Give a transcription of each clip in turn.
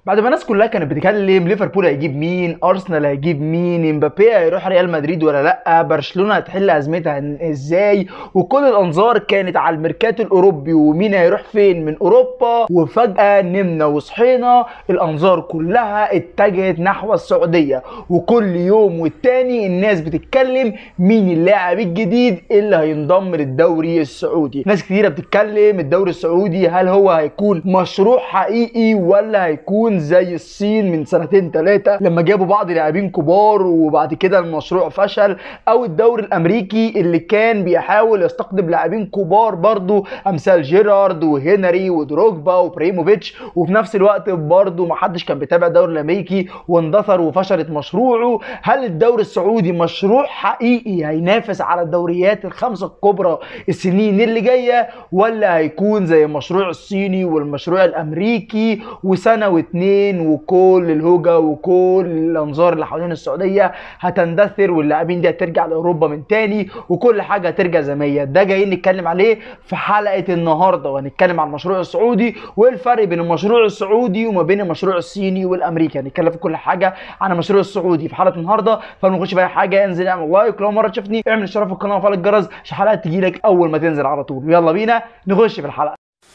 بعد ما الناس كلها كانت بتتكلم ليفربول هيجيب مين ارسنال هيجيب مين امبابي هيروح ريال مدريد ولا لا برشلونه هتحل ازمتها ازاي وكل الانظار كانت على الميركاتو الاوروبي ومين هيروح فين من اوروبا وفجاه نمنا وصحينا الانظار كلها اتجهت نحو السعوديه وكل يوم والتاني الناس بتتكلم مين اللاعب الجديد اللي هينضم للدوري السعودي ناس كتيره بتتكلم الدوري السعودي هل هو هيكون مشروع حقيقي ولا هيكون زي الصين من سنتين ثلاثه لما جابوا بعض لاعبين كبار وبعد كده المشروع فشل او الدوري الامريكي اللي كان بيحاول يستقطب لاعبين كبار برضو امثال جيرارد وهنري ودروجبا وبريموفيتش وفي نفس الوقت برضو محدش كان بيتابع الدوري الامريكي واندثر وفشلت مشروعه هل الدوري السعودي مشروع حقيقي هينافس على الدوريات الخمسه الكبرى السنين اللي جايه ولا هيكون زي المشروع الصيني والمشروع الامريكي وسنه واتنين وكل الهوجه وكل الانظار اللي حوالين السعوديه هتندثر واللاعبين دي هترجع لاوروبا من تاني وكل حاجه هترجع زي ما هي ده جايين نتكلم عليه في حلقه النهارده وهنتكلم عن المشروع السعودي وايه الفرق بين المشروع السعودي وما بين المشروع الصيني والامريكي هنتكلم في كل حاجه عن المشروع السعودي في حلقه النهارده فما نخش في اي حاجه انزل اعمل لايك لو مره تشوفني اعمل اشتراك في القناه وفعل الجرس عشان حلقات تجيلك اول ما تنزل على طول يلا بينا نخش في الحلقه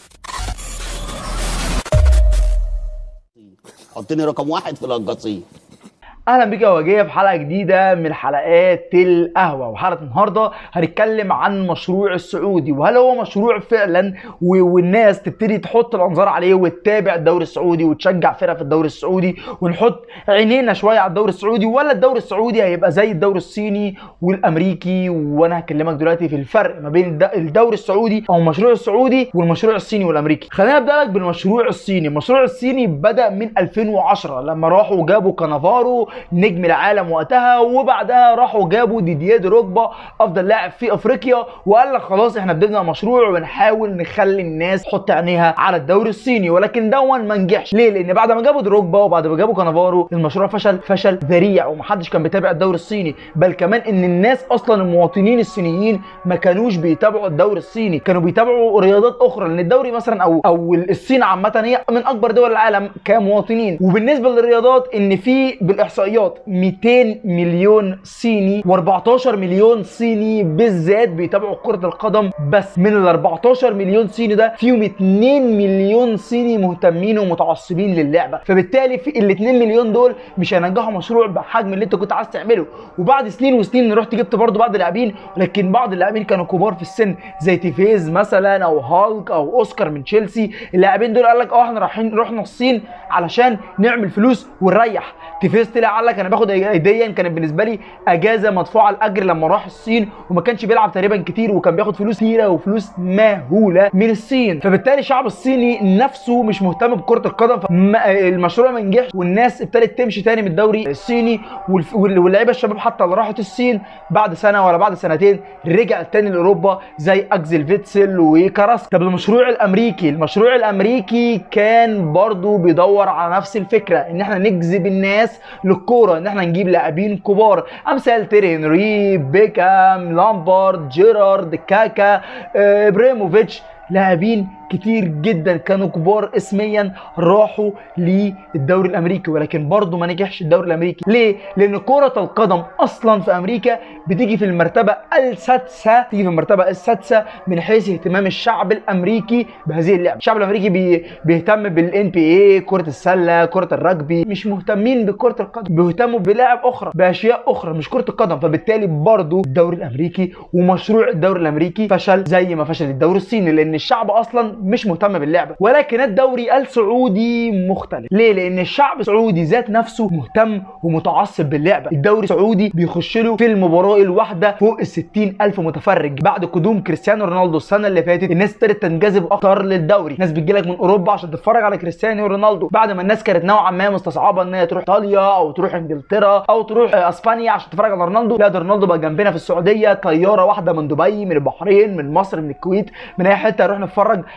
حطني رقم واحد في القصيم اهلا بيك يا وجيه في حلقه جديده من حلقات القهوه وحلقه النهارده هنتكلم عن المشروع السعودي وهل هو مشروع فعلا و- والناس تبتدي تحط الانظار عليه وتتابع الدوري السعودي وتشجع فرق في الدوري السعودي ونحط عينينا شويه على الدوري السعودي ولا الدوري السعودي هيبقى زي الدوري الصيني والامريكي وانا هكلمك دلوقتي في الفرق ما بين الد- الدوري السعودي او المشروع السعودي والمشروع الصيني والامريكي خلينا نبدا لك بالمشروع الصيني المشروع الصيني بدا من 2010 لما راحوا جابوا كانافارو نجم العالم وقتها وبعدها راحوا جابوا ديدييه دروجبا افضل لاعب في افريقيا وقال لك خلاص احنا بدنا مشروع ونحاول نخلي الناس تحط عينيها على الدوري الصيني ولكن دون ما نجحش ليه لان بعد ما جابوا دروجبا وبعد ما جابوا كانافارو المشروع فشل فشل ذريع ومحدش كان بيتابع الدوري الصيني بل كمان ان الناس اصلا المواطنين الصينيين ما كانوش بيتابعوا الدوري الصيني كانوا بيتابعوا رياضات اخرى لان الدوري مثلا او او الصين عامه هي من اكبر دول العالم كمواطنين وبالنسبه للرياضات ان في بالاحصائيات 200 مليون صيني و14 مليون صيني بالذات بيتابعوا كره القدم بس من ال 14 مليون صيني ده فيهم 2 مليون صيني مهتمين ومتعصبين للعبه فبالتالي في ال 2 مليون دول مش هينجحوا مشروع بحجم اللي انت كنت عايز تعمله وبعد سنين وسنين رحت جبت برضه بعض اللاعبين لكن بعض اللاعبين كانوا كبار في السن زي تيفيز مثلا او هالك او اوسكار من تشيلسي اللاعبين دول قال لك اه احنا رايحين رحنا الصين علشان نعمل فلوس ونريح تيفيز طلع قال لك انا باخد هديه كانت بالنسبه لي اجازه مدفوعه الاجر لما راح الصين وما كانش بيلعب تقريبا كتير وكان بياخد فلوس كتيره وفلوس مهوله من الصين فبالتالي الشعب الصيني نفسه مش مهتم بكره القدم فالمشروع ما نجحش والناس ابتدت تمشي تاني من الدوري الصيني والف- وال- واللعيبه الشباب حتى اللي راحت الصين بعد سنه ولا بعد سنتين رجع تاني لاوروبا زي اكزل فيتسل وكاراس طب المشروع الامريكي المشروع الامريكي كان برضو بيدور على نفس الفكره ان احنا نجذب الناس للكوره ان احنا نجيب لاعبين كبار امثال تيري هنري بيكام لامبارد جيرارد كاكا آه، ابراهيموفيتش لاعبين كتير جدا كانوا كبار اسميا راحوا للدوري الامريكي ولكن برضه ما نجحش الدوري الامريكي ليه لان كره القدم اصلا في امريكا بتيجي في المرتبه السادسه تيجي في المرتبه السادسه من حيث اهتمام الشعب الامريكي بهذه اللعبه الشعب الامريكي بي بيهتم بالان بي اي كره السله كره الرجبي مش مهتمين بكره القدم بيهتموا بلاعب اخرى باشياء اخرى مش كره القدم فبالتالي برضه الدوري الامريكي ومشروع الدوري الامريكي فشل زي ما فشل الدوري الصيني لان الشعب اصلا مش مهتم باللعبه ولكن الدوري السعودي مختلف ليه لان الشعب السعودي ذات نفسه مهتم ومتعصب باللعبه الدوري السعودي بيخش له في المباراه الواحده فوق ال 60 الف متفرج بعد قدوم كريستيانو رونالدو السنه اللي فاتت الناس ابتدت تنجذب اكتر للدوري ناس بتجيلك من اوروبا عشان تتفرج على كريستيانو رونالدو بعد ما الناس كانت نوعا ما مستصعبه ان هي تروح ايطاليا او تروح انجلترا او تروح آه، اسبانيا عشان تتفرج على رونالدو لا ده رونالدو بقى جنبنا في السعوديه طياره واحده من دبي من البحرين من مصر من الكويت من اي حته نروح نتفرج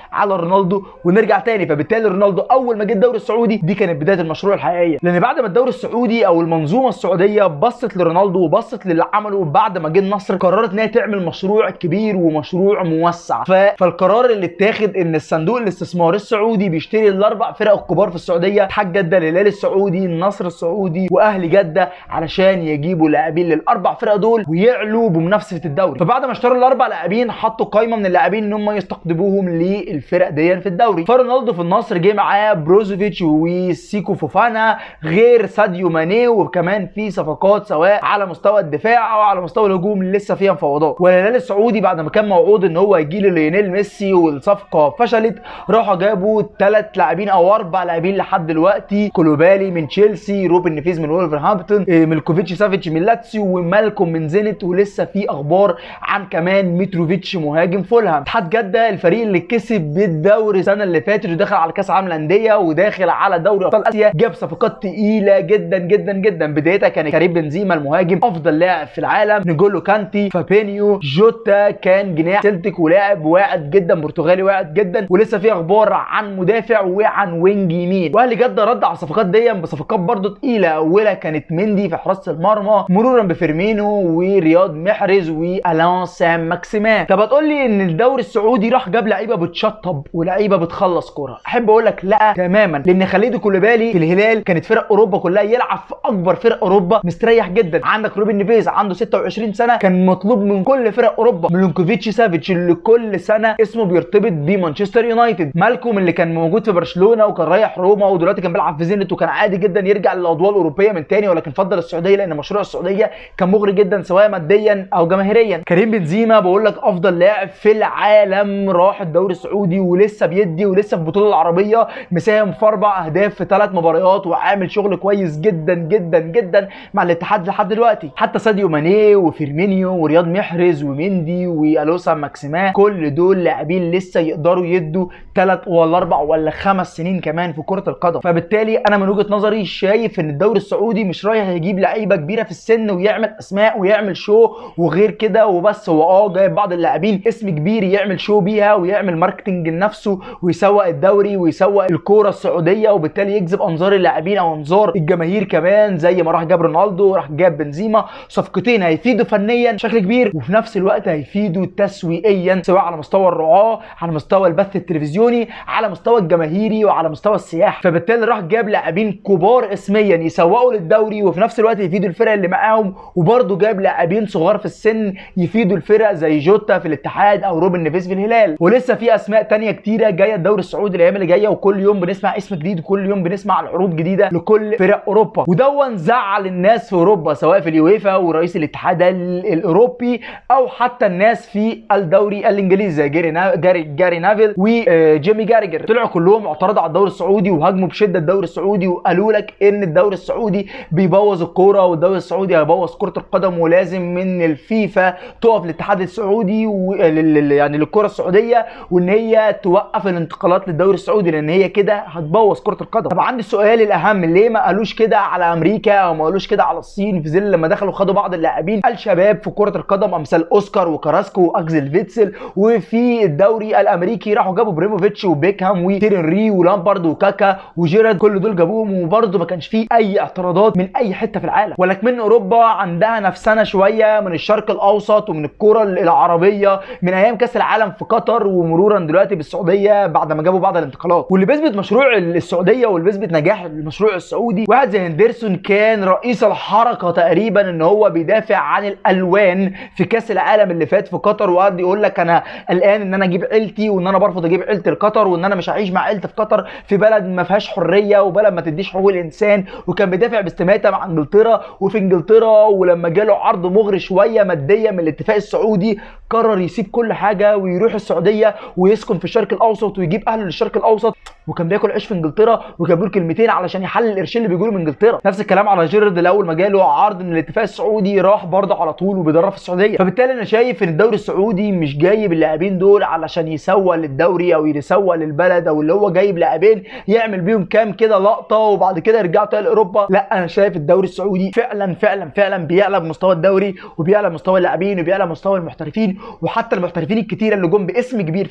على رونالدو ونرجع تاني فبالتالي رونالدو اول ما جه الدوري السعودي دي كانت بدايه المشروع الحقيقيه لان بعد ما الدوري السعودي او المنظومه السعوديه بصت لرونالدو وبصت للي عمله بعد ما جه النصر قررت ان هي تعمل مشروع كبير ومشروع موسع ف... فالقرار اللي اتاخد ان الصندوق الاستثماري السعودي بيشتري الاربع فرق الكبار في السعوديه اتحاد جده الهلال السعودي النصر السعودي واهلي جده علشان يجيبوا لاعبين للاربع فرق دول ويعلوا بمنافسه الدوري فبعد ما اشتروا الاربع لاعبين حطوا قائمه من اللاعبين ان هم يستقطبوهم للفرق دي في الدوري فرونالدو في النصر جه معاه بروزوفيتش وسيكو فوفانا غير ساديو ماني وكمان في صفقات سواء على مستوى الدفاع او على مستوى الهجوم لسه فيها مفاوضات والهلال السعودي بعد ما كان موعود ان هو يجي له ليونيل ميسي والصفقه فشلت راحوا جابوا ثلاث لاعبين او اربع لاعبين لحد دلوقتي كولوبالي من تشيلسي روبن نيفيز من وولفرهامبتون إيه، ميلكوفيتش سافيتش من لاتسيو ومالكوم من زينت ولسه في اخبار عن كمان ميتروفيتش مهاجم فولهام اتحاد جده الفريق اللي كسب بالدوري السنه اللي فاتت ودخل على كاس العالم للانديه وداخل على دوري ابطال اسيا جاب صفقات تقيله جدا جدا جدا بدايتها كان كريم بنزيما المهاجم افضل لاعب في العالم نيجولو كانتي فابينيو جوتا كان جناح سلتك ولاعب واعد جدا برتغالي واعد جدا ولسه في اخبار عن مدافع وعن وينج يمين واهلي جده رد على الصفقات دي بصفقات برضو تقيله اولها كانت مندي في حراسه المرمى مرورا بفيرمينو ورياض محرز والان سام ماكسيمان طب هتقول لي ان الدوري السعودي راح جاب لعيبه بتشطب ولعيبه بتخلص كوره احب اقول لك لا تماما لان خليدو كوليبالي في الهلال كانت فرق اوروبا كلها يلعب في اكبر فرق اوروبا مستريح جدا عندك روبن نيفيز عنده 26 سنه كان مطلوب من كل فرق اوروبا ميلونكوفيتش سافيتش اللي كل سنه اسمه بيرتبط بمانشستر يونايتد مالكوم اللي كان موجود في برشلونه وكان رايح روما ودلوقتي كان بيلعب في زينت وكان عادي جدا يرجع للاضواء الاوروبيه من تاني ولكن فضل السعوديه لان مشروع السعوديه كان مغري جدا سواء ماديا او جماهيريا كريم بنزيما بقول لك افضل لاعب في العالم راح الدوري السعودي ولسه بيدي ولسه في البطوله العربيه مساهم في اربع اهداف في ثلاث مباريات وعامل شغل كويس جدا جدا جدا مع الاتحاد لحد دلوقتي حتى ساديو ماني وفيرمينيو ورياض محرز ومندي والوسا ماكسيمان كل دول لاعبين لسه يقدروا يدوا ثلاث ولا اربع ولا خمس سنين كمان في كره القدم فبالتالي انا من وجهه نظري شايف ان الدوري السعودي مش رايح يجيب لعيبه كبيره في السن ويعمل اسماء ويعمل شو وغير كده وبس هو اه جايب بعض اللاعبين اسم كبير يعمل شو بيها ويعمل ماركتنج لنفسه ويسوق الدوري ويسوق الكوره السعوديه وبالتالي يجذب انظار اللاعبين او انظار الجماهير كمان زي ما راح جاب رونالدو راح جاب بنزيما صفقتين هيفيدوا فنيا بشكل كبير وفي نفس الوقت هيفيدوا تسويقيا سواء على مستوى الرعاه على مستوى البث التلفزيوني على مستوى الجماهيري وعلى مستوى السياحه فبالتالي راح جاب لاعبين كبار اسميا يسوقوا للدوري وفي نفس الوقت يفيدوا الفرق اللي معاهم وبرده جاب لاعبين صغار في السن يفيدوا الفرق زي جوتا في الاتحاد او روبن نيفيز في الهلال ولسه في اسماء تانية كتيره جايه الدوري السعودي الايام اللي جايه وكل يوم بنسمع اسم جديد وكل يوم بنسمع عن عروض جديده لكل فرق اوروبا ودون زعل الناس في اوروبا سواء في اليويفا ورئيس الاتحاد ال- الاوروبي او حتى الناس في الدوري الانجليزي زي جاري نا... جاري جاري نافيل وجيمي جاريجر طلعوا كلهم اعترضوا على الدوري السعودي وهاجموا بشده الدوري السعودي وقالوا لك ان الدوري السعودي بيبوظ الكوره والدوري السعودي هيبوظ كره القدم ولازم من الفيفا تقف الاتحاد السعودي و... لل- لل- يعني للكره السعوديه وان هي توقف الانتقالات للدوري السعودي لان هي كده هتبوظ كره القدم طب عندي السؤال الاهم ليه ما قالوش كده على امريكا او ما قالوش كده على الصين في ظل لما دخلوا خدوا بعض اللاعبين الشباب في كره القدم امثال اوسكار وكراسكو واكزل فيتسل وفي الدوري الامريكي راحوا جابوا بريموفيتش وبيكهام وتيرنري ولامبارد وكاكا وجيرارد كل دول جابوهم وبرده ما كانش فيه اي اعتراضات من اي حته في العالم ولكن اوروبا عندها نفسنا شويه من الشرق الاوسط ومن الكره العربيه من ايام كاس العالم في قطر ومرورا دلوقتي بالسعوديه بعد ما جابوا بعض الانتقالات واللي بيثبت مشروع السعوديه واللي بيثبت نجاح المشروع السعودي واحد زي هندرسون كان رئيس الحركه تقريبا ان هو بيدافع عن الالوان في كاس العالم اللي فات في قطر وقعد يقول لك انا قلقان ان انا اجيب عيلتي وان انا برفض اجيب عيلتي لقطر وان انا مش هعيش مع عيلتي في قطر في بلد ما فيهاش حريه وبلد ما تديش حقوق الانسان وكان بيدافع باستماته مع انجلترا وفي انجلترا ولما جاله عرض مغري شويه ماديا من الاتفاق السعودي قرر يسيب كل حاجه ويروح السعوديه ويسكن في الشرق الاوسط ويجيب اهله للشرق الاوسط وكان بياكل عيش في انجلترا وجاب له كلمتين علشان يحلل القرشين اللي بيجوا له من انجلترا نفس الكلام على جيرارد اللي اول ما جاله عرض من الاتفاق السعودي راح برضه على طول وبيدرب في السعوديه فبالتالي انا شايف ان الدوري السعودي مش جايب اللاعبين دول علشان يسوق للدوري او يسوق للبلد او اللي هو جايب لاعبين يعمل بيهم كام كده لقطه وبعد كده يرجعوا تاني لاوروبا لا انا شايف الدوري السعودي فعلا فعلا فعلا بيعلى بمستوى الدوري وبيعلى بمستوى اللاعبين وبيعلى بمستوى المحترفين وحتى المحترفين الكتيره اللي جم باسم كبير في الدوري السعودي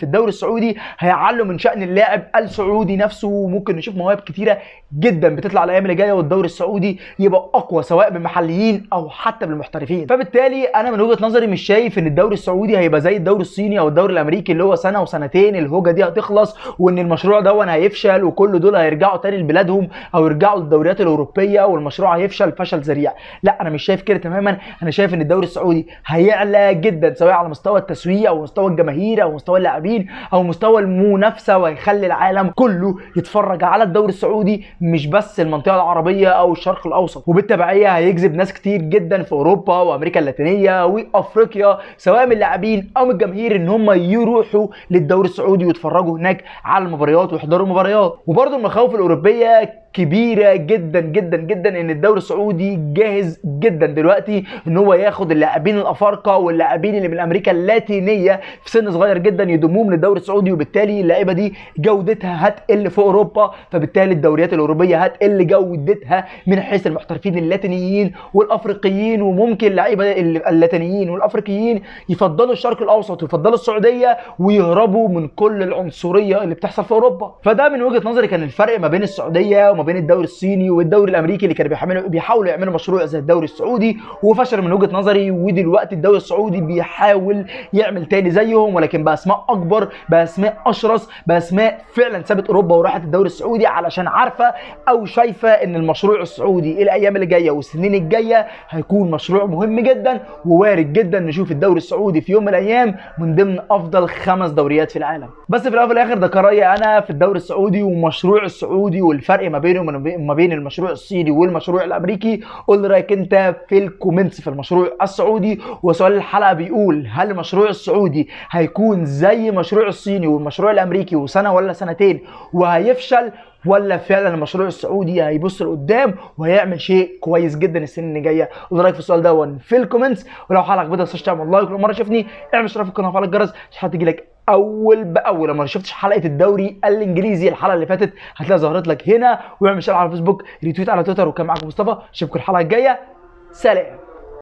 السعودي هيعلوا من شان اللاعب السعودي نفسه وممكن نشوف مواهب كتيره جدا بتطلع الايام اللي جايه والدوري السعودي يبقى اقوى سواء بالمحليين او حتى بالمحترفين فبالتالي انا من وجهه نظري مش شايف ان الدوري السعودي هيبقى زي الدوري الصيني او الدوري الامريكي اللي هو سنه وسنتين الهوجه دي هتخلص وان المشروع ده هيفشل وكل دول هيرجعوا تاني لبلادهم او يرجعوا للدوريات الاوروبيه والمشروع هيفشل فشل ذريع لا انا مش شايف كده تماما انا شايف ان الدوري السعودي هيعلى جدا سواء على مستوى التسويق او مستوى الجماهير او مستوى اللاعبين او مستوى المنافسه وهيخلي العالم كله يتفرج على الدوري السعودي مش بس المنطقه العربيه او الشرق الاوسط وبالتبعيه هيجذب ناس كتير جدا في اوروبا وامريكا اللاتينيه وافريقيا سواء من اللاعبين او من الجماهير ان هم يروحوا للدوري السعودي ويتفرجوا هناك على المباريات ويحضروا المباريات وبرضه المخاوف الاوروبيه كبيره جدا جدا جدا ان الدوري السعودي جاهز جدا دلوقتي ان هو ياخد اللاعبين الافارقه واللاعبين اللي من امريكا اللاتينيه في سن صغير جدا يضموهم للدوري السعودي وبالتالي اللعيبه دي جودتها هتقل في اوروبا فبالتالي الدوريات الاوروبيه هتقل جودتها من حيث المحترفين اللاتينيين والافريقيين وممكن اللعيبه اللاتينيين والافريقيين يفضلوا الشرق الاوسط ويفضلوا السعوديه ويهربوا من كل العنصريه اللي بتحصل في اوروبا فده من وجهه نظري كان الفرق ما بين السعوديه وما بين الدوري الصيني والدوري الامريكي اللي كانوا بيحاولوا بيحاولوا يعملوا مشروع زي الدوري السعودي وفشل من وجهه نظري ودلوقتي الدوري السعودي بيحاول يعمل تاني زيهم ولكن باسماء اكبر باسماء اشرس باسماء فعلا سابت اوروبا وراحت الدوري السعودي علشان عارفه او شايفه ان المشروع السعودي الايام اللي جايه والسنين الجايه هيكون مشروع مهم جدا ووارد جدا نشوف الدوري السعودي في يوم من الايام من ضمن افضل خمس دوريات في العالم بس في الاول والاخر ده كرايي انا في الدوري السعودي ومشروع السعودي والفرق ما بينه وما بين المشروع الصيني والمشروع الامريكي قول لي رايك انت في الكومنتس في المشروع السعودي وسؤال الحلقه بيقول هل المشروع السعودي هيكون زي مشروع الصيني والمشروع الامريكي وسنه ولا سنتين وهيفشل ولا فعلا المشروع السعودي هيبص لقدام وهيعمل شيء كويس جدا السنين اللي جايه قول رايك في السؤال ده في الكومنتس ولو حلقه عجبتك ما تنساش تعمل لايك ولو مره شافني اعمل اشتراك في القناه وفعل الجرس عشان تجي لك اول باول لما ما شفتش حلقه الدوري الانجليزي الحلقه اللي فاتت هتلاقيها ظهرت لك هنا واعمل شير على فيسبوك ريتويت على تويتر وكان معاكم مصطفى اشوفكم الحلقه الجايه سلام